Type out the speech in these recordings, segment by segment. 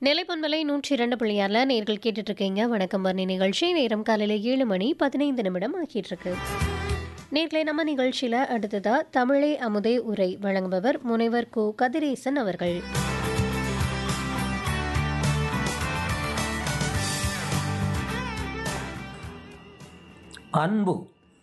நிலைப்பண்பலை நூற்றி இரண்டு புள்ளியாரில் நேர்கள் கேட்டுட்டு இருக்கீங்க வணக்கம் வர்ணி நிகழ்ச்சி நேரம் காலையில் ஏழு மணி பதினைந்து நிமிடம் ஆக்கிட்டு இருக்கு நேர்களை நம்ம நிகழ்ச்சியில் அடுத்ததா தமிழே அமுதே உரை வழங்குபவர் முனைவர் கு கதிரேசன் அவர்கள் அன்பு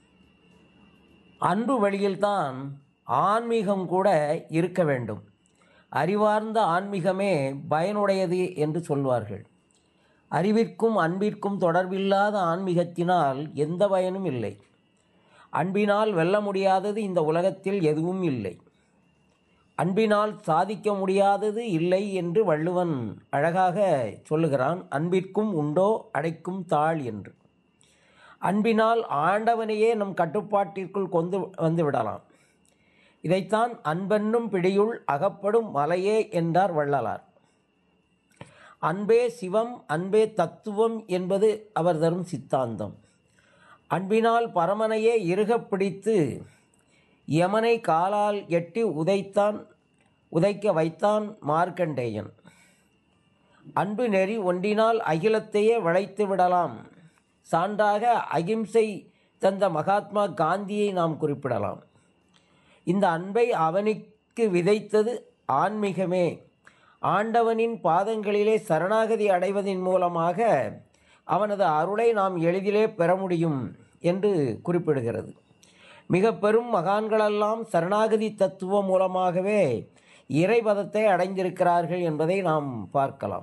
அன்பு வழியில்தான் ஆன்மீகம் கூட இருக்க வேண்டும் அறிவார்ந்த ஆன்மீகமே பயனுடையது என்று சொல்வார்கள் அறிவிற்கும் அன்பிற்கும் தொடர்பில்லாத ஆன்மீகத்தினால் எந்த பயனும் இல்லை அன்பினால் வெல்ல முடியாதது இந்த உலகத்தில் எதுவும் இல்லை அன்பினால் சாதிக்க முடியாதது இல்லை என்று வள்ளுவன் அழகாக சொல்லுகிறான் அன்பிற்கும் உண்டோ அடைக்கும் தாள் என்று அன்பினால் ஆண்டவனையே நம் கட்டுப்பாட்டிற்குள் கொண்டு வந்து விடலாம் இதைத்தான் அன்பென்னும் பிடியுள் அகப்படும் மலையே என்றார் வள்ளலார் அன்பே சிவம் அன்பே தத்துவம் என்பது அவர் தரும் சித்தாந்தம் அன்பினால் பரமனையே இறுகப் பிடித்து யமனை காலால் எட்டி உதைத்தான் உதைக்க வைத்தான் மார்க்கண்டேயன் அன்பு நெறி ஒன்றினால் அகிலத்தையே வளைத்து விடலாம் சான்றாக அகிம்சை தந்த மகாத்மா காந்தியை நாம் குறிப்பிடலாம் இந்த அன்பை அவனுக்கு விதைத்தது ஆன்மீகமே ஆண்டவனின் பாதங்களிலே சரணாகதி அடைவதன் மூலமாக அவனது அருளை நாம் எளிதிலே பெற முடியும் என்று குறிப்பிடுகிறது மிக பெரும் மகான்களெல்லாம் சரணாகதி தத்துவம் மூலமாகவே இறைபதத்தை அடைந்திருக்கிறார்கள் என்பதை நாம் பார்க்கலாம்